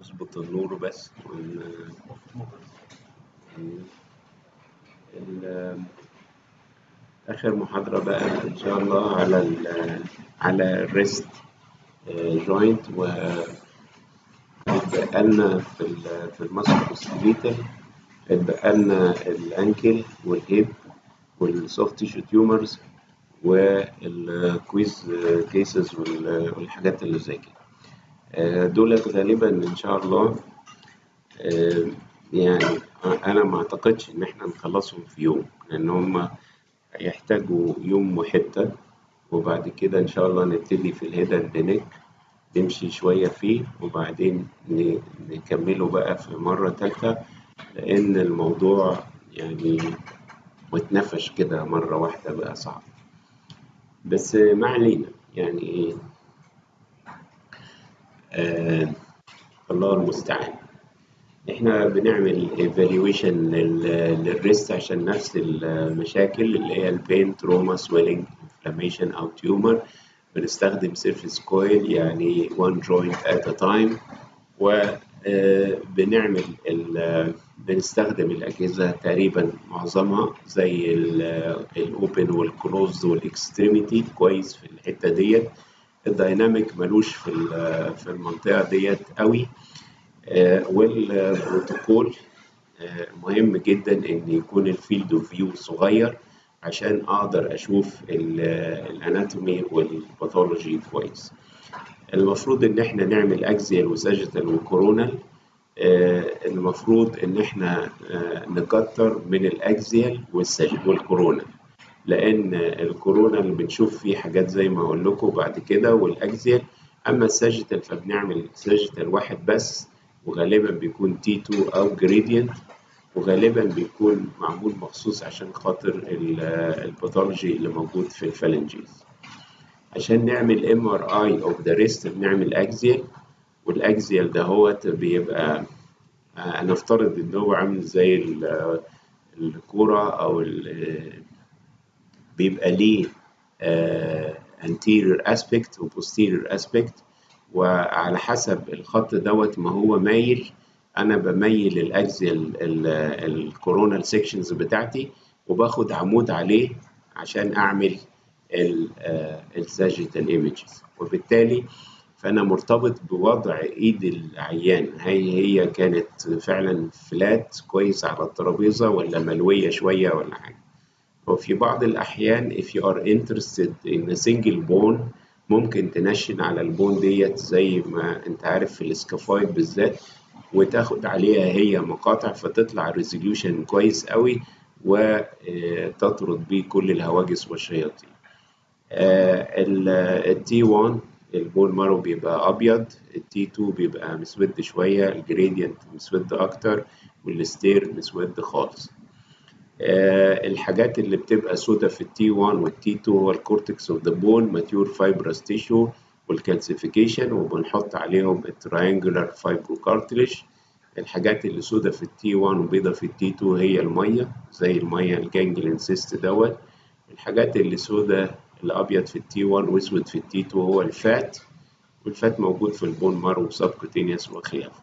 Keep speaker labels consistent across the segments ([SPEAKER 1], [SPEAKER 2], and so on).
[SPEAKER 1] نظبط النور بس ون... ال- آخر محاضرة بقى إن شاء الله على ال على الريست جوينت و اتبقى لنا في ال- في الماسكو سكليتال اتبقى لنا الأنكل والهيب والسوفت تيشو تيومرز والكويز كيسز والحاجات اللي زي كده آه، دولت غالبا ان شاء الله آه، يعني انا ما اعتقدش ان احنا نخلصهم في يوم لان هم يحتاجوا يوم وحته وبعد كده ان شاء الله نبتدي في الهيد اند نيك نمشي شويه فيه وبعدين ن- نكمله بقى في مره تالته لان الموضوع يعني متنفش كده مره واحده بقى صعب بس ما علينا يعني ايه آه الله المستعان احنا بنعمل evaluation لل- للريست عشان نفس المشاكل اللي هي البين تروما سويلنج انفلاميشن او تيومر بنستخدم سيرفيس كويل يعني one joint at a time وبنعمل بنستخدم الأجهزة تقريبا معظمها زي الأوبن والكلوز والإكستريميتي كويس في الحتة ديت الدايناميك ملوش في ال- في المنطقة ديت قوي آه، والبروتوكول آه، مهم جدا ان يكون الفيلد اوف فيو صغير عشان اقدر اشوف ال- الاناتومي والباثولوجي كويس المفروض ان احنا نعمل اكزيال وساجيتال وكورونال آه، المفروض ان احنا آه، نكتر من الاكزيال والساج- والكورونال لان الكورونا اللي بنشوف فيه حاجات زي ما اقول لكم بعد كده والاكزيال اما الساجيتال فبنعمل ساجيتال واحد بس وغالبا بيكون تي 2 او جريدينت وغالبا بيكون معمول مخصوص عشان خاطر ال- الباثولوجي اللي موجود في الفالنجيز عشان نعمل ام ار اي اوف ذا ريست بنعمل اكزيال والاكزيال ده هو بيبقى آه، نفترض ان هو عامل زي ال- الكوره او ال- بيبقى ليه آه، anterior aspect و posterior aspect وعلى حسب الخط دوت ما هو مايل انا بميل الاكزيال الكورونال سيكشنز بتاعتي وباخد عمود عليه عشان اعمل الساجيتال ايمجز وبالتالي فانا مرتبط بوضع ايد العيان هي هي كانت فعلا فلات كويس على الترابيزه ولا ملويه شويه ولا حاجه وفي بعض الأحيان if you are interested in a single bone ممكن تنشن على البون ديت زي ما أنت عارف في الاسكافايد بالذات وتاخد عليها هي مقاطع فتطلع ريزوليوشن كويس قوي وتطرد بيه كل الهواجس والشياطين. التي 1 البون مارو بيبقى أبيض التي 2 بيبقى مسود شوية الجريدينت مسود أكتر والستير مسود خالص. آه، الحاجات اللي بتبقى سودة في التي 1 والتي 2 هو الكورتكس اوف ذا بون ماتيور فايبرس تيشو والكالسيفيكيشن وبنحط عليهم التراينجولار فايبرو كارتليج الحاجات اللي سودة في التي 1 وبيضة في التي 2 هي المية زي المية الجانجلين سيست دوت الحاجات اللي سودة الأبيض في التي 1 وأسود في التي 2 هو الفات والفات موجود في البون مارو وسبكوتينيوس وخلافه.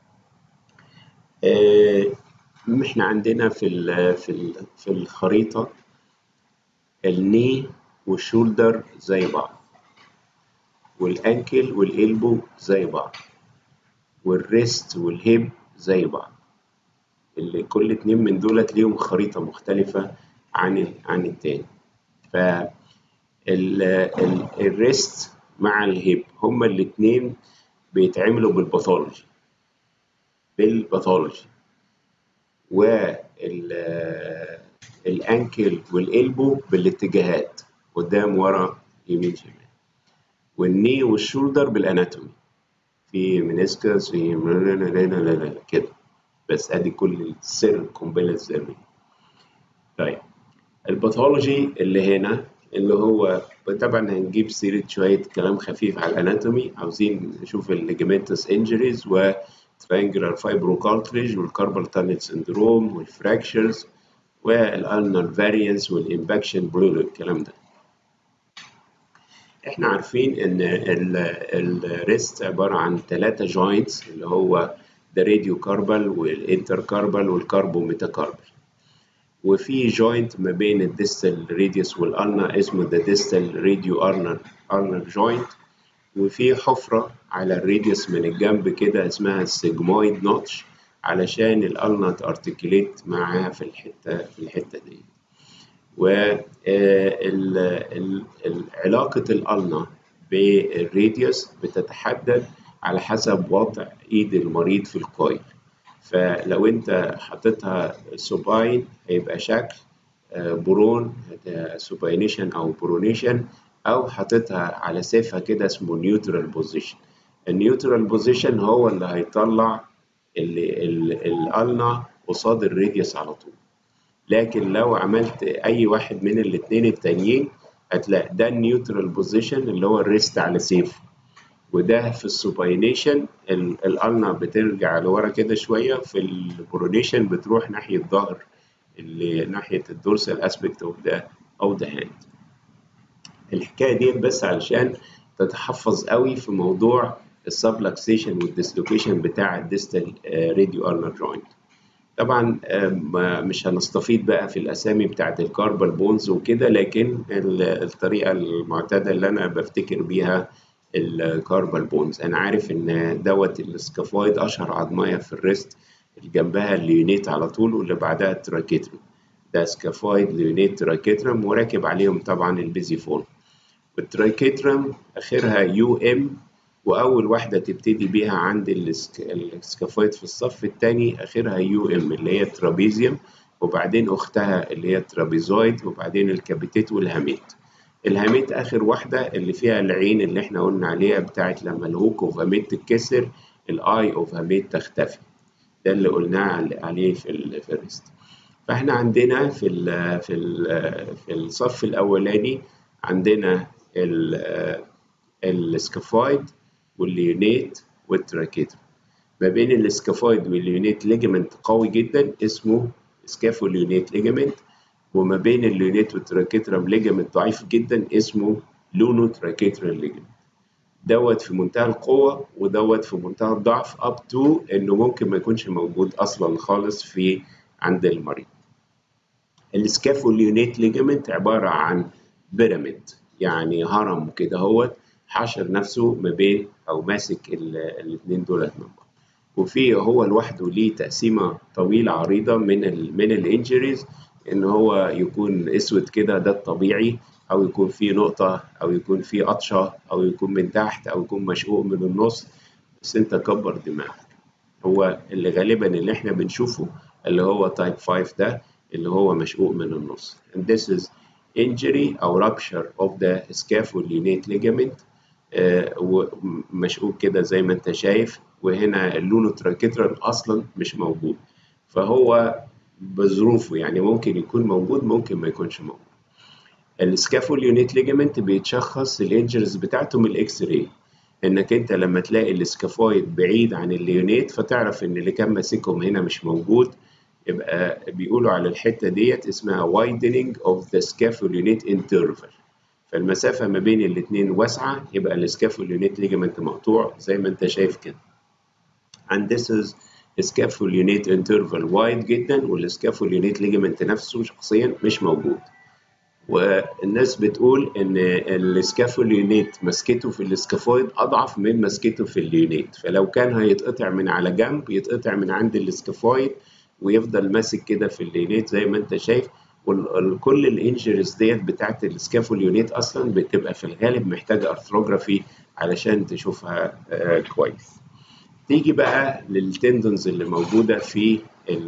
[SPEAKER 1] آه، احنا عندنا في ال في ال في الخريطة الني والشولدر زي بعض والانكل والإلبو زي بعض والريست والهيب زي بعض اللي كل اتنين من دولت ليهم خريطة مختلفة عن ال- عن التاني ف ال- ال- الريست مع الهيب هما الاتنين بيتعملوا بالباثولوجي بالباثولوجي والانكل والإلبو بالاتجاهات قدام ورا يمين شمال والني والشولدر بالاناتومي في منسكس في لا لا لا لا لا لا كده بس ادي كل السر القنبله الذريه طيب الباثولوجي اللي هنا اللي هو طبعا هنجيب سيرة شوية كلام خفيف على الاناتومي عاوزين نشوف الليجمنتس انجريز و triangular fibrocartilage والكاربال تانل سندروم والفراكشرز والالنر فاريانس والامباكشن بلو الكلام ده احنا عارفين ان الريست عباره عن ثلاثه جوينتس اللي هو ده راديو كاربال والانتر كاربال والكاربو ميتاكاربال وفي جوينت ما بين الديستال راديوس والالنا اسمه ده ديستال راديو ارنر ارنر جوينت وفي حفره على الراديوس من الجنب كده اسمها السيجمويد نوتش علشان الالنا تارتكليت معاها في الحته في الحته دي وعلاقة الألنا بالراديوس بتتحدد على حسب وضع إيد المريض في الكويل فلو أنت حاططها سوباين هيبقى شكل برون سوباينيشن أو برونيشن أو حاططها على سيفها كده اسمه نيوترال بوزيشن النيوترال بوزيشن هو اللي هيطلع الألنا قصاد الراديوس على طول لكن لو عملت اي واحد من الاثنين التانيين هتلاقي ده النيوترال بوزيشن اللي هو الريست على سيف وده في السوباينيشن الالنا بترجع لورا كده شويه في البرونيشن بتروح ناحيه الظهر اللي ناحيه الدورسال اسبكت اوف ذا اوف ذا هاند الحكايه دي بس علشان تتحفظ قوي في موضوع السبلكسيشن والديسلوكيشن بتاع الديستال راديو ارنر جوينت طبعا مش هنستفيد بقى في الاسامي بتاعت الكاربال بونز وكده لكن الطريقه المعتاده اللي انا بفتكر بيها الكاربال بونز انا عارف ان دوت السكافويد اشهر عظميه في الريست اللي جنبها الليونيت على طول واللي بعدها التراكيترم ده سكافويد ليونيت تراكيترم وراكب عليهم طبعا البيزيفون والتراكيترم اخرها يو ام واول واحده تبتدي بيها عند السكافويد في الصف الثاني اخرها يو ام اللي هي ترابيزيوم وبعدين اختها اللي هي ترابيزويد وبعدين الكابيتيت والهاميت الهاميت اخر واحده اللي فيها العين اللي احنا قلنا عليها بتاعت لما الهوك اوف هاميت تتكسر الاي اوف هاميت تختفي ده اللي قلناه عليه في في الريست فاحنا عندنا في ال في ال في الصف الاولاني عندنا السكافويد والليونيت والتراكيتر ما بين السكافويد والليونيت ليجمنت قوي جدا اسمه سكافوليونيت ليجمنت وما بين الليونيت والتراكيترم ليجمنت ضعيف جدا اسمه لونو تراكيترال ليجمنت دوت في منتهى القوة ودوت في منتهى الضعف اب تو انه ممكن ما يكونش موجود اصلا خالص في عند المريض السكافوليونيت ليجمنت عبارة عن بيراميد يعني هرم كده هوت حاشر نفسه ما بين او ماسك الاثنين دولت من بعض وفي هو لوحده ليه تقسيمه طويله عريضه من ال من الانجريز ان هو يكون اسود كده ده الطبيعي او يكون فيه نقطه او يكون فيه قطشه او يكون من تحت او يكون مشقوق من النص بس انت كبر دماغك هو اللي غالبا اللي احنا بنشوفه اللي هو تايب 5 ده اللي هو مشقوق من النص and this is injury او rupture of the scapholunate ligament ومشقوق كده زي ما انت شايف وهنا اللونو تراكيترال اصلا مش موجود فهو بظروفه يعني ممكن يكون موجود ممكن ما يكونش موجود السكافوليونيت ليجمنت بيتشخص الانجرز بتاعته من الاكس راي انك انت لما تلاقي السكافويد بعيد عن الليونيت فتعرف ان اللي كان ماسكهم هنا مش موجود يبقى بيقولوا على الحته ديت اسمها widening of the scapholunate interval فالمسافة ما بين الاتنين واسعة يبقى السكافوليونيت ليجمنت مقطوع زي ما انت شايف كده. And this is scapholunate interval wide جدا والسكافوليونيت ليجمنت نفسه شخصيا مش موجود. والناس بتقول ان السكافوليونيت مسكته في السكافويد اضعف من مسكته في الليونيت فلو كان هيتقطع من على جنب يتقطع من عند السكافويد ويفضل ماسك كده في الليونيت زي ما انت شايف وكل الانجريز ديت بتاعت السكافوليونيت اصلا بتبقى في الغالب محتاجه ارثروجرافي علشان تشوفها آه كويس تيجي بقى للتندونز اللي موجوده في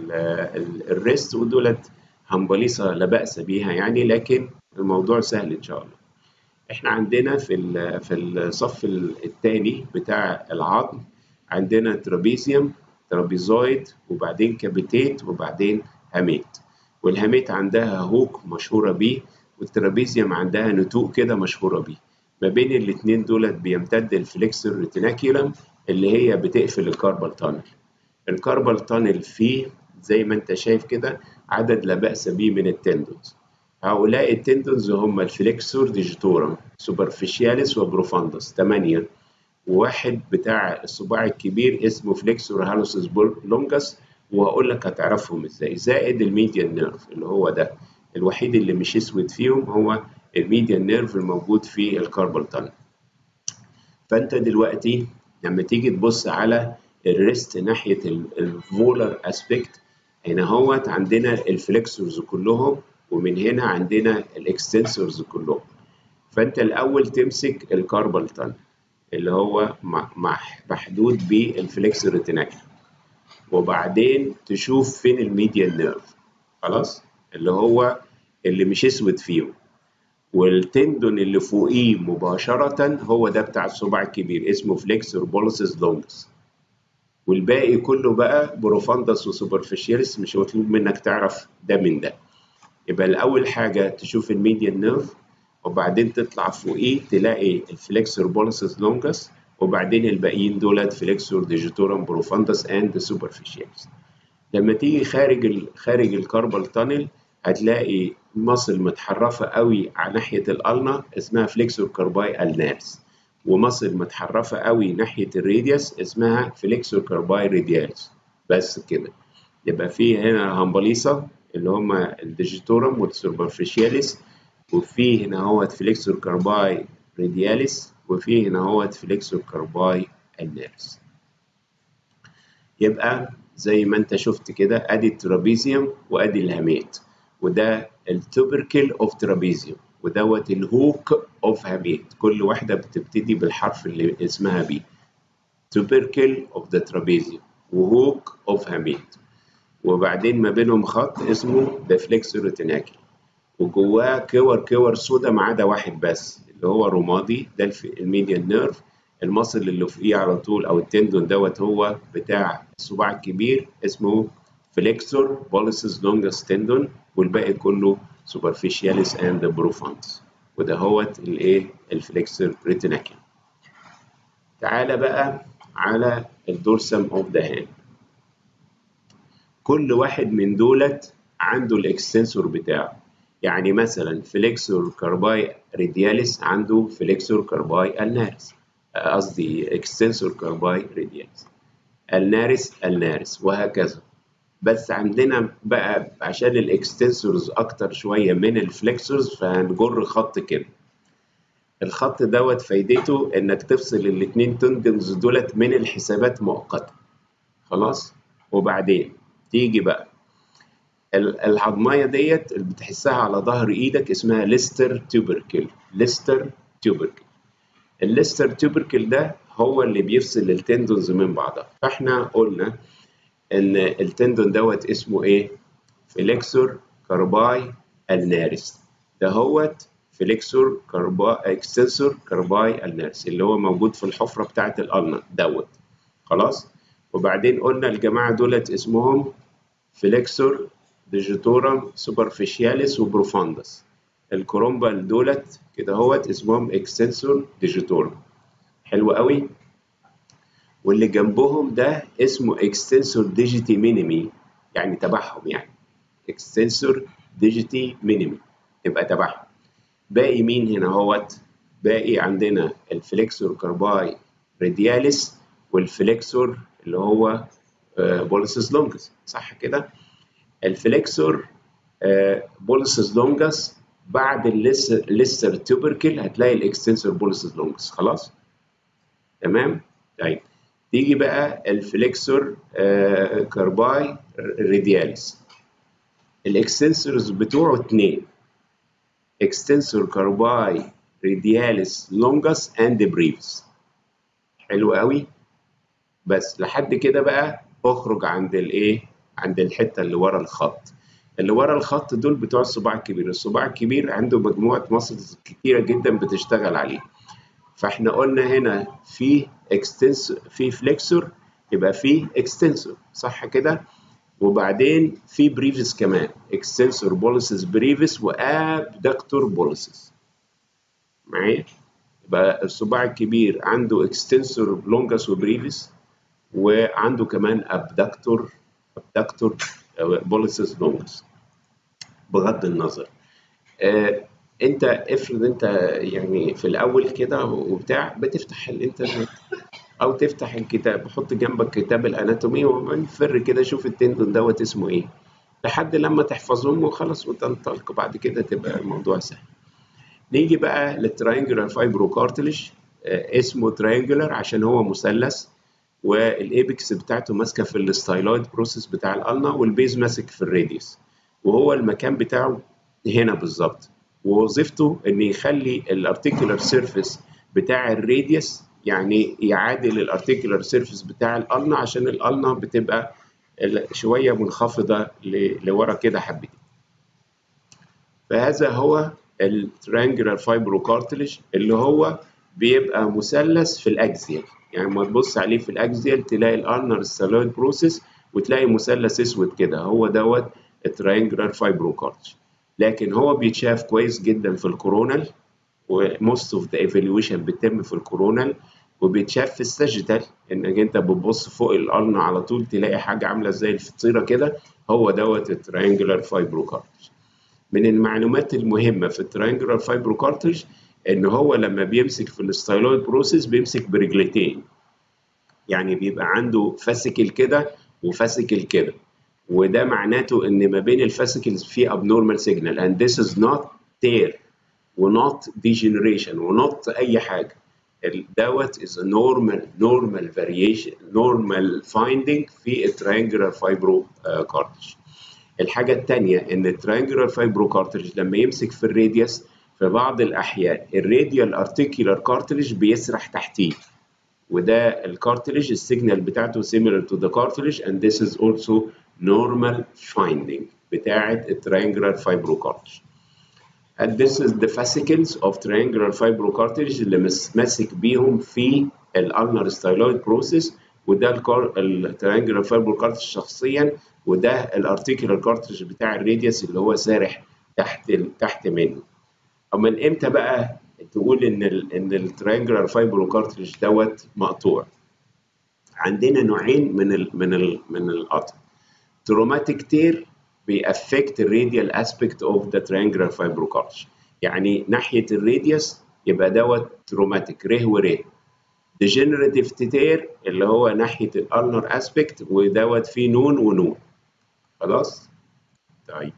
[SPEAKER 1] الريست ودولت همبليصه لا باس بيها يعني لكن الموضوع سهل ان شاء الله احنا عندنا في في الصف الثاني بتاع العظم عندنا ترابيزيوم ترابيزويد وبعدين كابيتيت وبعدين هاميت والهاميت عندها هوك مشهورة بيه والترابيزيوم عندها نتوء كده مشهورة بيه ما بين الاتنين دولت بيمتد الفليكسور ريتيناكيولم اللي هي بتقفل الكاربال تانل الكاربال تانل فيه زي ما انت شايف كده عدد لا بأس به من التندونز هؤلاء التندونز هم الفليكسور ديجيتورم سوبرفيشياليس وبروفاندس 8 وواحد بتاع الصباع الكبير اسمه فليكسور هالوسس لونجس وهقول لك هتعرفهم ازاي زائد الميديان نيرف اللي هو ده الوحيد اللي مش اسود فيهم هو الميديان نيرف الموجود في الكاربال تانل فانت دلوقتي لما تيجي تبص على الريست ناحيه الفولر اسبيكت هنا هوت عندنا الفليكسورز كلهم ومن هنا عندنا الاكستنسورز كلهم فانت الاول تمسك الكاربال تانل اللي هو محدود بالفليكسور ريتيناكل وبعدين تشوف فين الميديان نيرف خلاص اللي هو اللي مش اسود فيهم والتندون اللي فوقيه مباشرة هو ده بتاع الصباع الكبير اسمه فليكسور بولسس لونجس والباقي كله بقى بروفاندس وسوبرفيشيالس مش مطلوب منك تعرف ده من ده يبقى الأول حاجة تشوف الميديان نيرف وبعدين تطلع فوقيه تلاقي الفليكسور بولسس لونجس وبعدين الباقيين دولت فليكسور ديجيتورم بروفاندس اند سوبرفيشيالس لما تيجي خارج ال خارج الكاربال تانل هتلاقي مصل متحرفه قوي على ناحيه الالنا اسمها فليكسور كارباي النارس ومصل متحرفه قوي ناحيه الراديوس اسمها فليكسور كارباي راديالس بس كده يبقى في هنا همبليصه اللي هما الديجيتورم والسوبرفيشياليس وفي هنا هو فليكسور كارباي رادياليس وفي هنا هو فليكسور كارباي النيرس يبقى زي ما انت شفت كده ادي الترابيزيوم وادي الهاميت وده التوبركل اوف ترابيزيوم ودوت الهوك اوف هاميت كل واحده بتبتدي بالحرف اللي اسمها بي توبركل اوف ذا ترابيزيوم وهوك اوف هاميت وبعدين ما بينهم خط اسمه ذا فليكسور ريتيناكل وجواه كور كور سودا ما عدا واحد بس اللي هو رمادي ده الميديان نيرف المصل اللي فوقيه على طول او التندون دوت هو بتاع الصباع الكبير اسمه فليكسور بوليسز لونجس تندون والباقي كله سوبرفيشياليس اند بروفانس وده هوت الايه الفليكسور ريتيناكل تعالى بقى على الدورسم اوف ذا هاند كل واحد من دولت عنده الاكستنسور بتاعه يعني مثلا فليكسور كارباي ريدياليس عنده فليكسور كارباي النارس قصدي اكستنسور كارباي ريدياليس النارس النارس وهكذا بس عندنا بقى عشان الاكستنسورز اكتر شويه من الفليكسورز فهنجر خط كده الخط دوت فايدته انك تفصل الاثنين تندنز دولت من الحسابات مؤقته خلاص وبعدين تيجي بقى العظمايه ديت اللي بتحسها على ظهر ايدك اسمها ليستر تيوبركل ليستر تيوبركل الليستر تيوبركل ده هو اللي بيفصل التندونز من بعضها فاحنا قلنا ان التندون دوت اسمه ايه فليكسور كارباي النارس ده هوت فليكسور كارباي اكستنسور كارباي النارس اللي هو موجود في الحفره بتاعه الالنا دوت خلاص وبعدين قلنا الجماعه دولت اسمهم فليكسور ديجيتورم سوبرفيشياليس وبروفاندس الكرومبال دولت كده هوت اسمهم اكستنسور ديجيتورم حلو قوي واللي جنبهم ده اسمه اكستنسور ديجيتي مينيمي يعني تبعهم يعني اكستنسور ديجيتي مينيمي يبقى تبعهم باقي مين هنا هوت باقي عندنا الفليكسور كارباي رادياليس والفليكسور اللي هو بوليسس لونجس صح كده الفليكسور بوليسس لونجس بعد الليستر تيوبركل هتلاقي الاكستنسور بوليسس لونجس خلاص تمام طيب تيجي بقى الفليكسور كارباي رادياليس الاكستنسورز بتوعه اتنين اكستنسور كارباي رادياليس لونجس اند بريفس حلو قوي بس لحد كده بقى اخرج عند الايه عند الحته اللي ورا الخط اللي ورا الخط دول بتوع الصباع الكبير الصباع الكبير عنده مجموعه ماسلز كتيره جدا بتشتغل عليه فاحنا قلنا هنا في اكستنس في فليكسور يبقى في اكستنسور صح كده وبعدين في بريفس كمان اكستنسور بوليسز بريفس وابدكتور بوليسز معايا يبقى الصباع الكبير عنده اكستنسور لونجس وبريفس وعنده كمان ابدكتور ابدكتور بوليسز لونجس بغض النظر آه انت افرض انت يعني في الاول كده وبتاع بتفتح الانترنت او تفتح الكتاب حط جنبك كتاب الاناتومي وفر كده شوف التندون دوت اسمه ايه لحد لما تحفظهم وخلاص وتنطلق بعد كده تبقى الموضوع سهل نيجي بقى للتراينجولار فايبرو كارتلج اسمه تراينجولار عشان هو مثلث والايبكس بتاعته ماسكه في الستايلويد بروسيس بتاع الالنا والبيز ماسك في الراديوس وهو المكان بتاعه هنا بالظبط ووظيفته ان يخلي الارتيكولار سيرفيس بتاع الراديوس يعني يعادل الارتيكولار سيرفيس بتاع الالنا عشان الالنا بتبقى شويه منخفضه لورا كده حبتين فهذا هو الترانجولار فايبرو كارتلج اللي هو بيبقى مثلث في الاكزيال يعني لما تبص عليه في الاكزيال تلاقي الارنر ستالويد بروسيس وتلاقي مثلث اسود كده هو دوت التريانجولار فايبرو كارتلج لكن هو بيتشاف كويس جدا في الكورونال وموست اوف ذا ايفالويشن بتتم في الكورونال وبيتشاف في الساجيتال انك انت بتبص فوق القرن على طول تلاقي حاجه عامله زي الفطيره كده هو دوت التريانجولار فايبرو كارتلج من المعلومات المهمه في التريانجولار فايبرو كارتلج ان هو لما بيمسك في الستايلويد بروسيس بيمسك برجلتين يعني بيبقى عنده فاسيكل كده وفاسيكل كده وده معناته ان ما بين الفاسيكلز في abnormal signal and this is not tear ونوت degeneration ونوت اي حاجه دوت is a normal normal variation normal finding في التريانجولار فايبرو كارتج الحاجه الثانيه ان التريانجولار فايبرو كارتج لما يمسك في الراديوس في بعض الاحيان الراديال ارتيكولار كارتلج بيسرح تحتيه وده الكارتلج السيجنال بتاعته similar to the cartilage and this is also normal finding بتاعه التريانجولار فايبرو كارتج and this is the fascicles of triangular fibrocartilage اللي ماسك بيهم في الالنر ستايلويد بروسيس وده التريانجولار فايبروكارتج شخصيا وده الارتيكولار كارتج بتاع الراديوس اللي هو سارح تحت تحت منه اما امتى بقى تقول ان ال ان التريانجولار فايبروكارتج دوت مقطوع عندنا نوعين من ال من ال من القطع تروماتيك تير بيأفكت الراديال اسبكت اوف ذا تريانجولار فايبروكارتج يعني ناحيه الراديوس يبقى دوت تروماتيك ره وره ديجنراتيف تير اللي هو ناحيه الالنر اسبكت ودوت فيه نون ونون خلاص طيب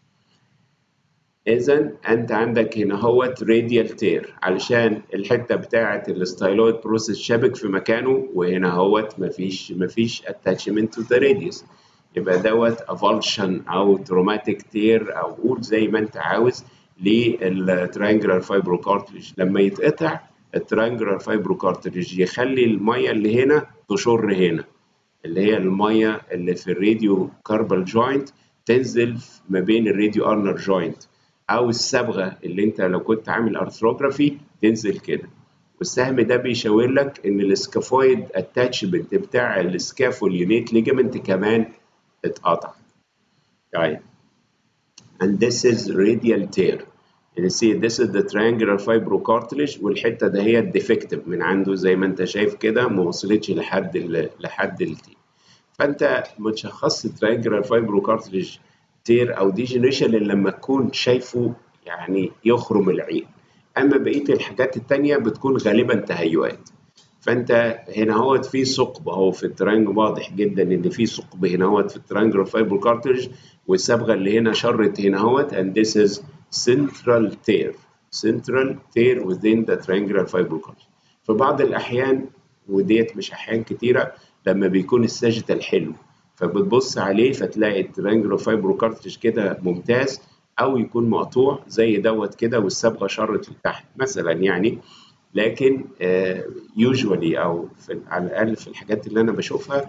[SPEAKER 1] اذا انت عندك هنا هوت راديال تير علشان الحته بتاعه الستايلويد بروسيس شابك في مكانه وهنا هوت مفيش مفيش اتاتشمنت تو ذا راديوس يبقى دوت افالشن او تروماتيك تير او قول زي ما انت عاوز للتريانجولار فايبروكارتلج لما يتقطع التريانجولار فايبروكارتلج يخلي الميه اللي هنا تشر هنا اللي هي الميه اللي في الراديو كاربال جوينت تنزل ما بين الراديو ارنر جوينت او الصبغه اللي انت لو كنت عامل ارثروجرافي تنزل كده والسهم ده بيشاور لك ان السكافويد اتاتشمنت بتاع السكافوليونيت ليجامنت كمان اتقطع. طيب and this is radial tear. You see this is the triangular fibrocartilage والحته ده هي الديفكتيف من عنده زي ما انت شايف كده ما وصلتش لحد ال لحد التي. فانت ما تشخصش triangular fibrocartilage تير او ديجنريشن الا لما تكون شايفه يعني يخرم العين. اما بقيه الحاجات التانيه بتكون غالبا تهيؤات. فانت هنا هوت في ثقب اهو في الترانج واضح جدا ان في ثقب هنا هوت في الترانجل فايبر كارترج والصبغه اللي هنا شرت هنا هوت and this is central tear central tear within the triangular fiber cartilage في بعض الاحيان وديت مش احيان كتيره لما بيكون الساجيتال حلو فبتبص عليه فتلاقي الترانجل فايبر كارترج كده ممتاز او يكون مقطوع زي دوت كده والصبغه شرت لتحت مثلا يعني لكن يوجوالي او في على الاقل في الحاجات اللي انا بشوفها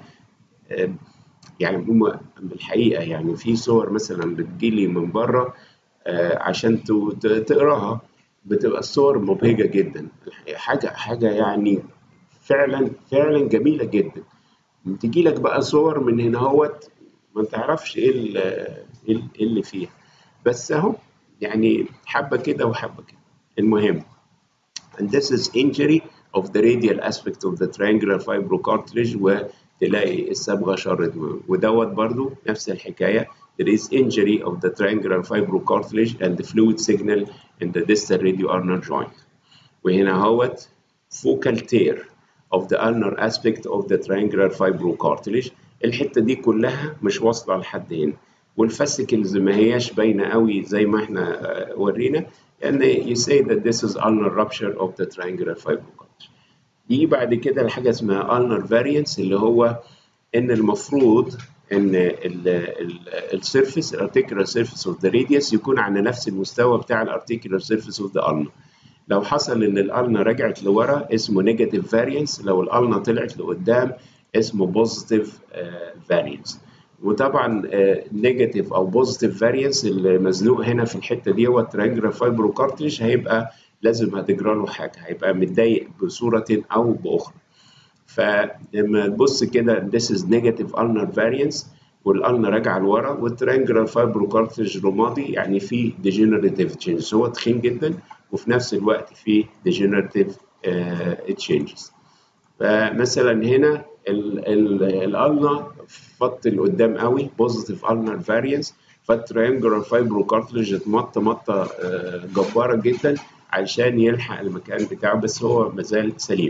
[SPEAKER 1] يعني هم بالحقيقه يعني في صور مثلا بتجيلي من بره عشان تقراها بتبقى الصور مبهجه جدا حاجه حاجه يعني فعلا فعلا جميله جدا تجي لك بقى صور من هنا هوت ما تعرفش ايه اللي فيها بس اهو يعني حبه كده وحبه كده المهم and this is injury of the radial aspect of the triangular fibrocartilage وتلاقي الصبغه شرت ودوت برضو نفس الحكايه there is injury of the triangular fibrocartilage and the fluid signal in the distal radio-ulnar joint. وهنا هوت focal tear of the ulnar aspect of the triangular fibrocartilage الحتة دي كلها مش واصلة لحد هنا والفاسيكلز ما هياش باينة قوي زي ما احنا ورينا يعني you say that this is ulnar rupture of the triangular fibrocartilage. دي بعد كده الحاجة اسمها ulnar variance اللي هو ان المفروض ان السيرفيس الارتيكولار سيرفيس اوف ذا راديوس يكون على نفس المستوى بتاع الارتيكولار سيرفيس اوف ذا ulnar. لو حصل ان الالنا رجعت لورا اسمه نيجاتيف فارينس لو الالنا طلعت لقدام اسمه بوزيتيف فارينس وطبعا نيجاتيف او بوزيتيف فارينس اللي مزنوق هنا في الحته دي هو الترينجرال فايبروكارتلج هيبقى لازم هتجرى له حاجه هيبقى متضايق بصوره او باخرى فلما تبص كده this is negative ulnar variance والالنا راجعه لورا والترينجرال فايبروكارتلج رمادي يعني في degenerative changes هو تخين جدا وفي نفس الوقت في degenerative uh, changes فمثلا هنا الالنا فط لقدام قوي بوزيتيف النر فارينس فالترينجلر فايبروكارتلج اتمط مطه جباره جدا علشان يلحق المكان بتاعه بس هو مازال سليم.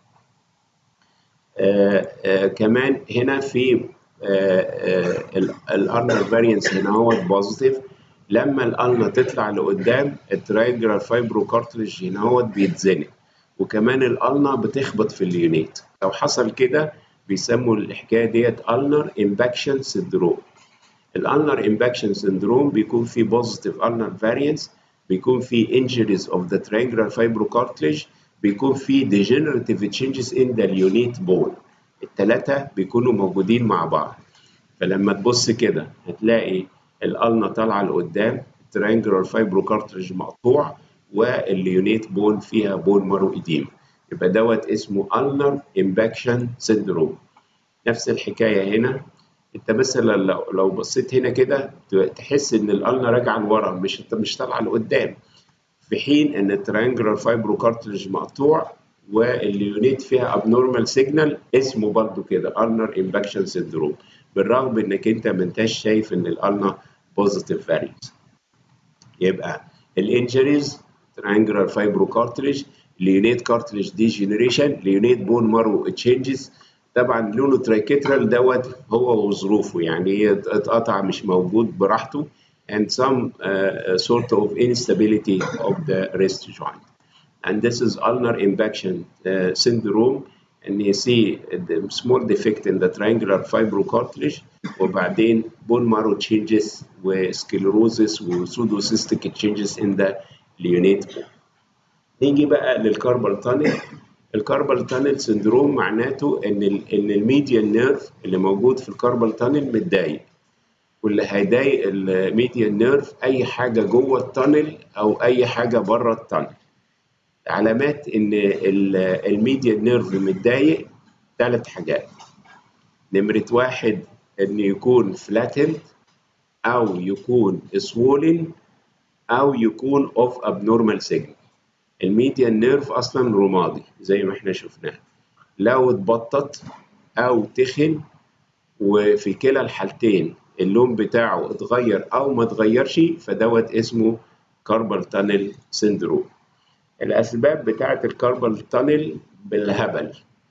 [SPEAKER 1] آآ آآ كمان هنا في الالنر فارينس هنا هو بوزيتيف لما الالنا تطلع لقدام الترينجلر فايبروكارتلج هنا هو بيتزنق وكمان الالنا بتخبط في اليونيت لو حصل كده بيسموا الحكايه ديت ulnar امباكشن سندروم الالنر امباكشن سندروم بيكون فيه بوزيتيف ulnar variance بيكون فيه injuries of the triangular fibrocartilage بيكون فيه degenerative changes in the unit bone الثلاثه بيكونوا موجودين مع بعض فلما تبص كده هتلاقي الالنا طالعه لقدام الترينجلر فايبروكارتلج مقطوع واليونيت بون فيها بون مارو إديم يبقى دوت اسمه ulnar امباكشن سندروم نفس الحكايه هنا انت مثلا لو لو بصيت هنا كده تحس ان الالنا راجعه لورا مش انت مش طالعه لقدام في حين ان الترينجلر فايبروكارتلج مقطوع واليونيت فيها abnormal سيجنال اسمه برضو كده ulnar امباكشن سندروم بالرغم انك انت ما انتش شايف ان الالنا بوزيتيف فارينس يبقى الانجريز triangular fibrocartilage ليونيت كارتلج ديجنريشن ليونيت بون مارو تشينجز طبعا لونه ترايكترال دوت هو وظروفه يعني اتقطع مش موجود براحته and some uh, sort of instability of the wrist joint and this is ulnar imbection uh, syndrome and you see the small defect in the triangular fibrocartilage وبعدين bone marrow changes وسكلروزس وسودوسيستيك changes in the leonate bone نيجي بقى للكاربال تانل الكاربال تانل سندروم معناته ان ال ان الميديان نيرف اللي موجود في الكاربال تانل متضايق واللي هيضايق الميديان نيرف اي حاجه جوه التانل او اي حاجه بره التانل علامات ان الميديان نيرف متضايق ثلاث حاجات نمرة واحد ان يكون فلاتند او يكون swollen او يكون اوف abnormal signal الميديان نيرف اصلا رمادي زي ما احنا شفناه لو اتبطط او تخن وفي كلا الحالتين اللون بتاعه اتغير او ما اتغيرش فدوت اسمه كاربال تانل سندروم الاسباب بتاعه الكاربال تانل بالهبل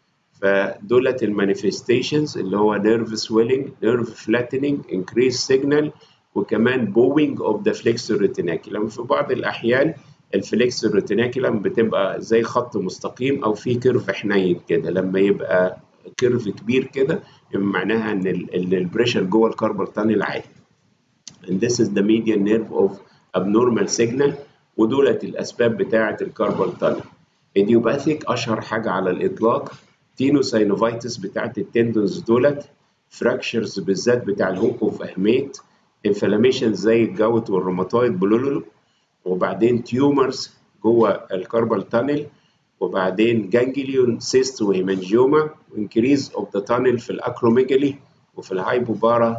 [SPEAKER 1] فدولت المانيفستيشنز اللي هو نيرف سويلنج نيرف فلاتنينج انكريز سيجنال وكمان بوينج اوف ذا فليكسور ريتيناكيولم في بعض الاحيان الفليكس الريتيناكيولم بتبقى زي خط مستقيم او في كيرف حنين كده لما يبقى كيرف كبير كده يبقى معناها ان البريشر جوه الكاربال تانل عالي and this is the median nerve of abnormal signal ودولت الاسباب بتاعه الكاربال تانل ايديوباثيك اشهر حاجه على الاطلاق تينوساينوفايتس بتاعه التندونز دولت فراكشرز بالذات بتاع الهوك اوف اهميت انفلاميشن زي الجوت والروماتويد بلولولو وبعدين تيومرز جوه الكاربال تانل وبعدين جانجليون سيست وهيمانجيوما وانكريز اوف ذا تانل في الاكروميجالي وفي الهايبوبارا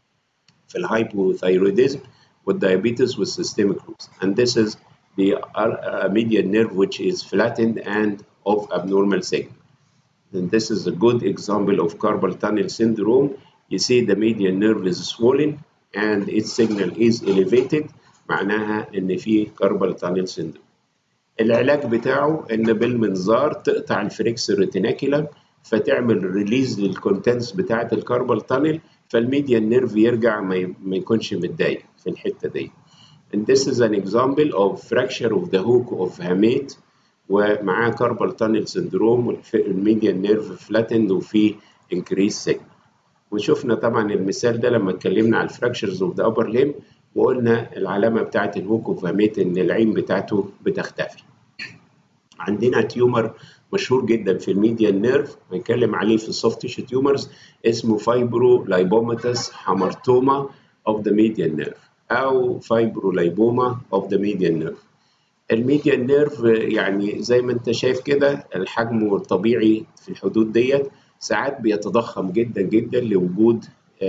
[SPEAKER 1] في الهايبوثايرويدزم والديابيتس والسيستميك loops and this is the uh, median nerve which is flattened and of abnormal signal and this is a good example of carpal tunnel syndrome you see the median nerve is swollen and its signal is elevated معناها ان في كاربال تانل سيندروم العلاج بتاعه ان بالمنظار تقطع الفريكس ريتيناكيلم فتعمل ريليز للكونتنتس بتاعه الكاربال تانل فالميديان نيرف يرجع ما يكونش متضايق في الحته دي and this is an example of fracture of the hook of hamate ومعاه كاربال تانل سندروم الميديان نيرف فلاتند وفي انكريس سيجنال وشفنا طبعا المثال ده لما اتكلمنا على الفراكشرز اوف ذا ابر ليم وقلنا العلامه بتاعه الهوك اوف هاميت ان العين بتاعته بتختفي عندنا تيومر مشهور جدا في الميديان نيرف هنتكلم عليه في السوفت تيشو تيومرز اسمه فايبرو لايبوماتس هامرتوما اوف ذا ميديان نيرف او فايبرو لايبوما اوف ذا ميديان نيرف الميديان نيرف يعني زي ما انت شايف كده الحجم الطبيعي في الحدود ديت ساعات بيتضخم جدا جدا لوجود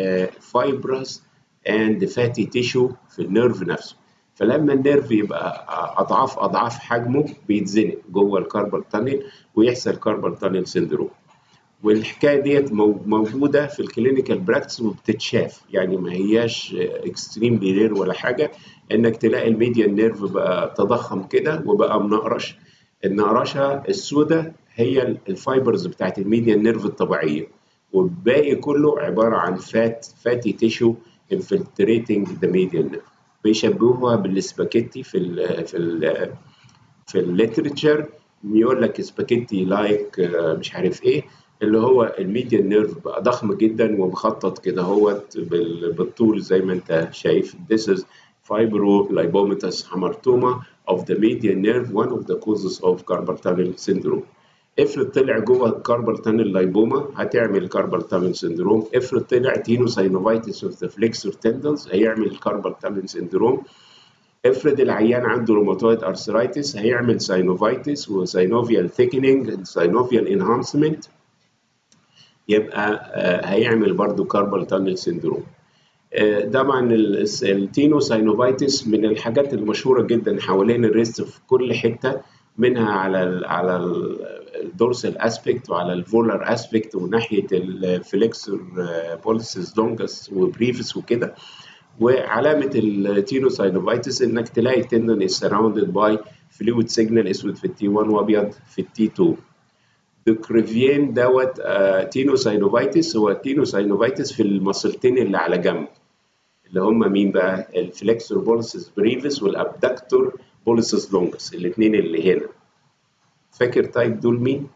[SPEAKER 1] فايبرز اند فاتي تيشو في النيرف نفسه فلما النيرف يبقى اضعاف اضعاف حجمه بيتزنق جوه الكاربال تانل ويحصل كاربال تانل سيندروم والحكايه ديت موجوده في الكلينيكال براكتس وبتتشاف يعني ما هياش اكستريم رير ولا حاجه انك تلاقي الميديان نيرف بقى تضخم كده وبقى منقرش النقرشه السوداء هي الفايبرز بتاعت الميديان نيرف الطبيعيه والباقي كله عباره عن فات فاتي تيشو infiltrating the median nerve بيشبهوها بالسباكيتي في ال في ال في الليترشر يقول لك سباكيتي لايك مش عارف ايه اللي هو الميديان نيرف بقى ضخم جدا ومخطط كده هوت بالطول زي ما انت شايف this is fibrolipomatous hamartoma of the median nerve one of the causes of carpal tunnel syndrome افرض طلع جوه الكاربال تانل لايبوما هتعمل كاربال تانل سندروم افرض طلع تينوساينوفايتس اوف ذا فليكسور تندلز هيعمل كاربال تانل سندروم افرض العيان عنده روماتويد ارثرايتس هيعمل ساينوفايتس وساينوفيال ثيكنينج ساينوفيال انهانسمنت يبقى هيعمل برضو كاربال تانل سندروم طبعا التينوساينوفايتس من الحاجات المشهوره جدا حوالين الريست في كل حته منها على ال على الدورسال اسبكت وعلى الفولر اسبكت وناحيه الفليكسور بولسز لونجس وبريفس وكده وعلامه التينوساينوفايتس انك تلاقي التندون is surrounded by fluid signal اسود في التي 1 وابيض في التي 2 دكريفيين دوت تينوساينوفايتس هو التينوساينوفايتس في المصلتين اللي على جنب اللي هم مين بقى الفليكسور بولسز بريفس والابدكتور بوليسس لونجس الاثنين اللي هنا فاكر طيب دول مين؟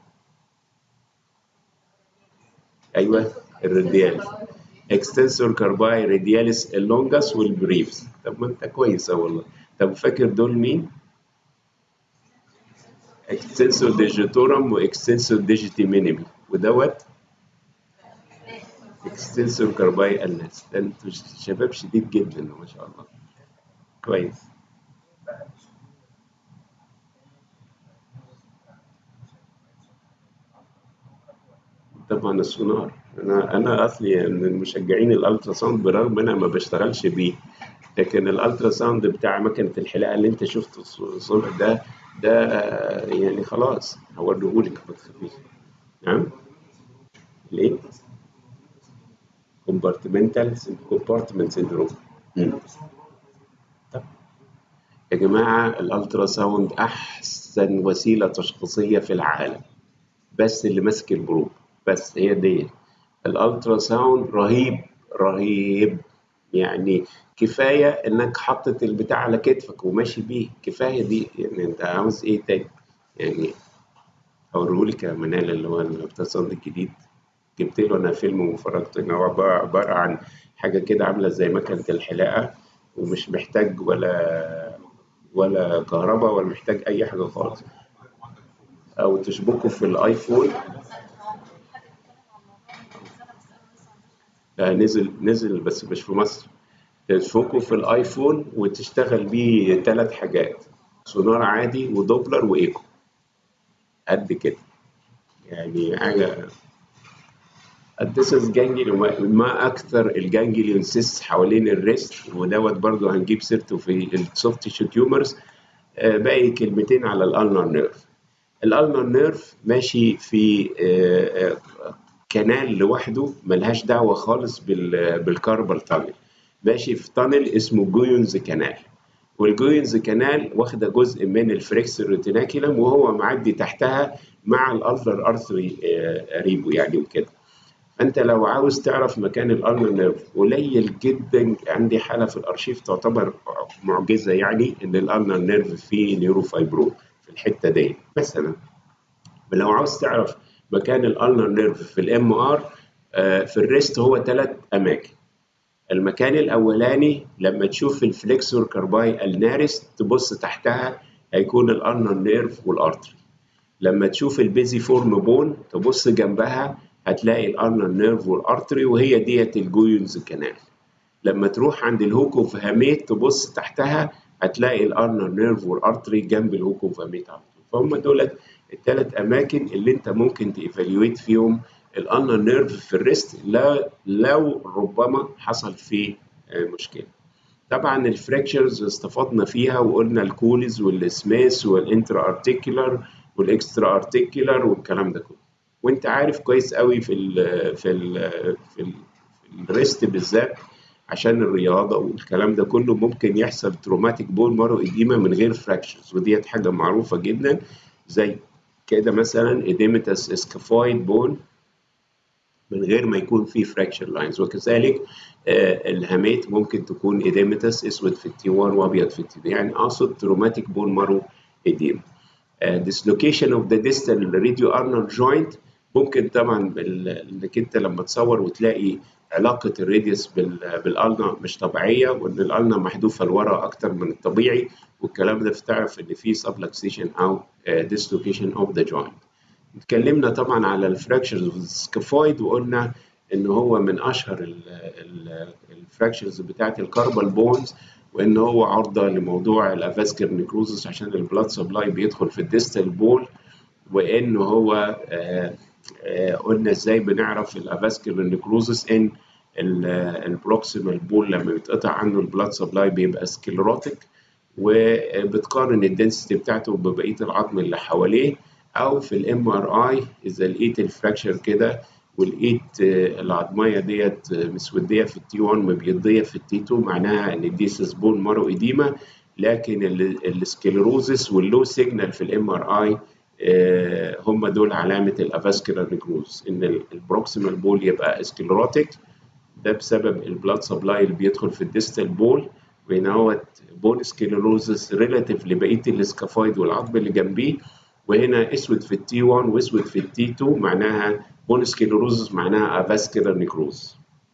[SPEAKER 1] ايوه الرادياليس اكستنسور كارباي رادياليس اللونجس والبريفس طب ما انت كويس والله طب فاكر دول مين؟ اكستنسور ديجيتورم واكستنسور ديجيتي مينيمي ودوت اكستنسور كارباي الناس ده انتوا شباب شديد جدا ما شاء الله كويس طبعا السونار انا انا اصلي من مشجعين الالترا ساوند برغم انا ما بشتغلش بيه لكن الالترا ساوند بتاع مكنه الحلاقه اللي انت شفته الصبح ده ده يعني خلاص هوريهولك ما تخافيش نعم ليه؟ كومبارتمنتال كومبارتمنت سيندروم طب يا جماعه الالترا ساوند احسن وسيله تشخيصيه في العالم بس اللي ماسك البروب بس هي دي الالترا ساوند رهيب رهيب يعني كفايه انك حاطط البتاع على كتفك وماشي بيه كفايه دي يعني انت عاوز ايه تاني يعني اوريهولك يا منال اللي هو الالترا ساوند الجديد جبت له انا فيلم وفرجت ان هو عباره عن حاجه كده عامله زي مكنه الحلاقه ومش محتاج ولا ولا كهرباء ولا محتاج اي حاجه خالص او تشبكه في الايفون لا نزل نزل بس مش في مصر تشبكه في الايفون وتشتغل بيه ثلاث حاجات سونار عادي ودوبلر وايكو قد كده يعني حاجه الديسس جانجليون ما اكثر الجانجليون سيس حوالين الريست ودوت برضو هنجيب سيرته في السوفت تيشو تيومرز باقي كلمتين على الالنر نيرف الالنر نيرف ماشي في كنال لوحده ملهاش دعوه خالص بالكاربال تانل ماشي في تانل اسمه جويونز كانال والجوينز كانال واخده جزء من الفريكسر ريتيناكيلم وهو معدي تحتها مع الالفر ارثري ريبو يعني وكده فانت لو عاوز تعرف مكان الالنر نيرف قليل جدا عندي حاله في الارشيف تعتبر معجزه يعني ان الالنر نيرف فيه نيوروفايبرو في الحته دي مثلا لو عاوز تعرف مكان الالنر نيرف في الام ار في الريست هو ثلاث اماكن المكان الاولاني لما تشوف الفليكسور كارباي النارس تبص تحتها هيكون الالنر نيرف والارتري لما تشوف البيزي فورم بون تبص جنبها هتلاقي الالنر نيرف والارتري وهي ديت الجويونز كانال لما تروح عند الهوكو فهاميت تبص تحتها هتلاقي الالنر نيرف والارتري جنب الهوكو فهاميت على طول فهم دولت الثلاث اماكن اللي انت ممكن تيفاليويت فيهم الالنر نيرف في الريست لا لو ربما حصل فيه مشكله طبعا الفراكشرز استفدنا فيها وقلنا الكوليز والسماس والانترا ارتيكولار والاكسترا ارتيكولار والكلام ده كله وانت عارف كويس قوي في ال في ال في, ال في الريست بالذات عشان الرياضه والكلام ده كله ممكن يحصل تروماتيك بون مارو اديما من غير فراكشرز وديت حاجه معروفه جدا زي كده مثلا اديمتاس اسكافويد بون من غير ما يكون في فراكشر لاينز وكذلك آه الهامات ممكن تكون اديمتاس اسود في التي 1 وابيض في التي 2 يعني اقصد تروماتيك بون مارو اديما dislocation of the distal radio ulnar joint ممكن طبعا انك انت لما تصور وتلاقي علاقه الراديوس بالالنا مش طبيعيه وان الالنا محذوفه لورا اكتر من الطبيعي والكلام ده فتعرف ان في سبلكسيشن او dislocation of the joint. اتكلمنا طبعا على الفراكشرز والسكافويد وقلنا ان هو من اشهر الفراكشرز بتاعت الكاربال بونز وان هو عرضه لموضوع الافاسكر نيكروزس عشان البلاد سبلاي بيدخل في الديستال بول وان هو آآ آآ قلنا ازاي بنعرف الافاسكر نيكروزس ان البروكسيمال بول لما بيتقطع عنه البلاد سبلاي بيبقى سكلروتيك وبتقارن الدنسيتي بتاعته ببقيه العظم اللي حواليه او في الام ار اي اذا لقيت الفراكشر كده ولقيت العظميه ديت مسوديه في التي 1 مبيضيه في التي 2 معناها ان دي سبون مارو اديما لكن السكلروزس واللو سيجنال في الام ار اي هم دول علامه الافاسكولار نيكروز ان البروكسيمال بول يبقى سكلروتيك ده بسبب البلاد سبلاي اللي بيدخل في الديستال بول وهنا هو بون سكلروزس ريلاتيف لبقيه السكافويد والعظم اللي جنبيه وهنا اسود في التي 1 واسود في التي 2 معناها بون سكلروزس معناها افاسكولار نيكروز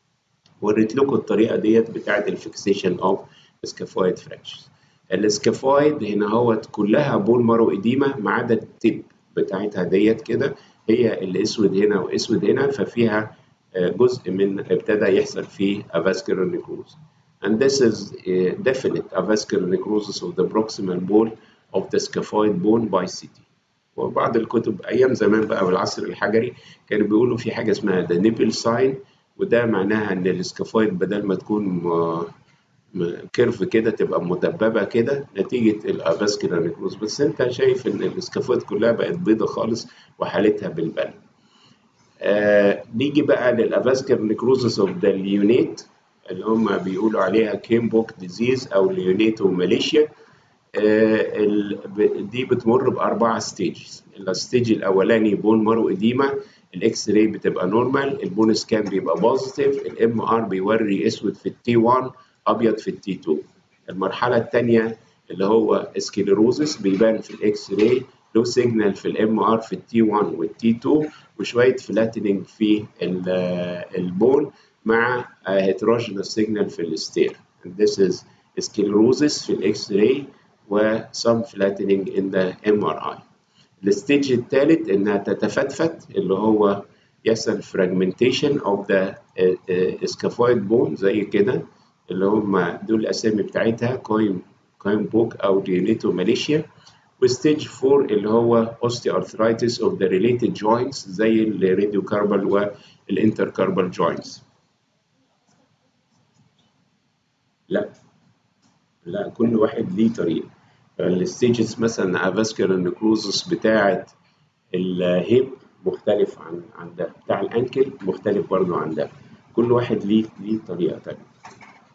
[SPEAKER 1] وريت لكم الطريقه ديت بتاعه الفيكسيشن اوف سكافويد فراكشرز السكافويد هنا هوت كلها بون مارو اديما ما عدا التب بتاعتها ديت كده هي الاسود هنا واسود هنا ففيها جزء من ابتدى يحصل فيه avascular necrosis and this is a definite avascular necrosis of the proximal bone of the scaphoid bone by CT وبعض الكتب ايام زمان بقى بالعصر الحجري كانوا بيقولوا في حاجه اسمها the nipple sign وده معناها ان السكافويد بدل ما تكون كيرف كده تبقى مدببه كده نتيجه الافاسكولار نيكروز بس انت شايف ان السكافويد كلها بقت بيضه خالص وحالتها بالبل آه نيجي بقى للافاسكولار نيكروزس اوف ذا ليونيت اللي هم بيقولوا عليها كيمبوك ديزيز او ليونيتو ماليشيا آه دي بتمر باربعه ستيجز الستيج الاولاني بون مارو اديما الاكس راي بتبقى نورمال البون سكان بيبقى بوزيتيف الام ار بيوري اسود في التي 1 ابيض في التي 2 المرحله الثانيه اللي هو سكليروزس بيبان في الاكس راي لو سيجنال في الام ار في التي 1 والتي 2 وشويه فلاتننج في البون مع هيتروجينوس سيجنال في الستير and this is sclerosis في الاكس راي و some flattening in the MRI الستيج الثالث انها تتفتفت اللي هو يحصل fragmentation of the scaphoid bone زي كده اللي هم دول الاسامي بتاعتها كوين كوين بوك او ديونيتو ماليشيا وستيج 4 اللي هو osteoarthritis of the related joints زي الراديو كاربال والانتركاربال joints لا لا كل واحد ليه طريقه الستيجز مثلا افاسكولار نيكروزس بتاعه الهيب مختلف عن عن ده بتاع الانكل مختلف برضه عن ده كل واحد ليه ليه طريقه تانية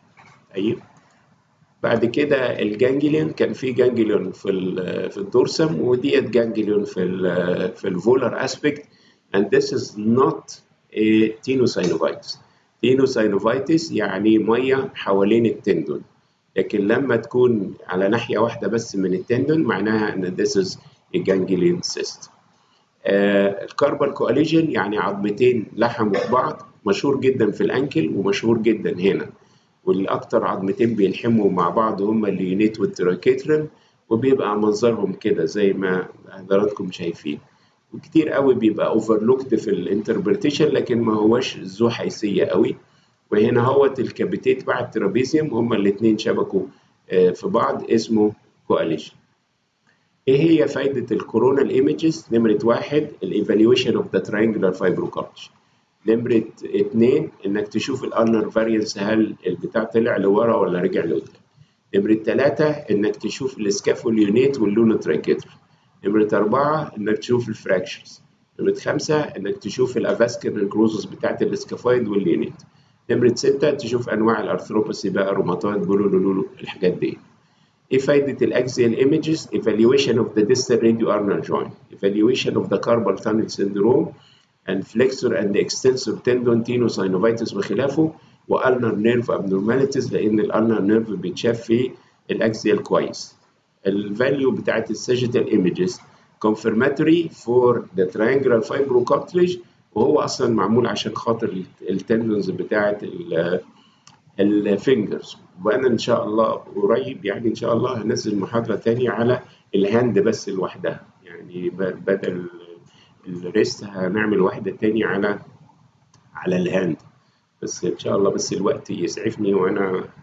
[SPEAKER 1] طيب بعد كده الجانجليون كان في جانجليون في في الدورسم وديت جانجليون في ال في الفولر اسبكت and this is not a tenosynovitis tenosynovitis يعني ميه حوالين التندون لكن لما تكون على ناحيه واحده بس من التندون معناها ان this is a ganglion cyst الكاربال كواليجن يعني عظمتين لحموا في بعض مشهور جدا في الانكل ومشهور جدا هنا والاكتر عظمتين بيلحموا مع بعض هما اليونيت والتراكيترم وبيبقى منظرهم كده زي ما حضراتكم شايفين وكتير قوي بيبقى اوفرلوكد في الانتربريتيشن لكن ما هوش ذو حيثيه قوي وهنا هوت الكابيتيت مع الترابيزيوم هما الاثنين شبكوا في بعض اسمه كواليشن ايه هي فايده الكورونال ايمجز نمره واحد الايفالويشن اوف ذا ترينجلر فايبروكارتج نمرة اتنين انك تشوف الانر فارينس هل البتاع طلع لورا ولا رجع لقدام نمرة تلاتة انك تشوف السكافوليونيت واللونوتراكيتر نمرة أربعة انك تشوف الفراكشرز نمرة خمسة انك تشوف الافاسكر جروزس بتاعت الاسكافويد واليونيت نمرة ستة تشوف انواع الارثروباثي بقى روماتويد بولولولولو الحاجات دي ايه فايدة الاكسيال ايمجز evaluation of the distal radio ulnar joint evaluation of the carpal tunnel syndrome and flexor and extensor tendon tenosynovitis وخلافه والنر نيرف abnormalities لان الالنر نيرف بيتشاف في الاكسيال كويس الفاليو بتاعت الساجيتال ايمجز confirmatory for the triangular fibrocartilage وهو اصلا معمول عشان خاطر التندونز بتاعت الفينجرز وانا ان شاء الله قريب يعني ان شاء الله هنزل محاضره تانية على الهاند بس لوحدها يعني بدل الريست هنعمل واحدة تاني على على الهاند بس إن شاء الله بس الوقت يسعفني وأنا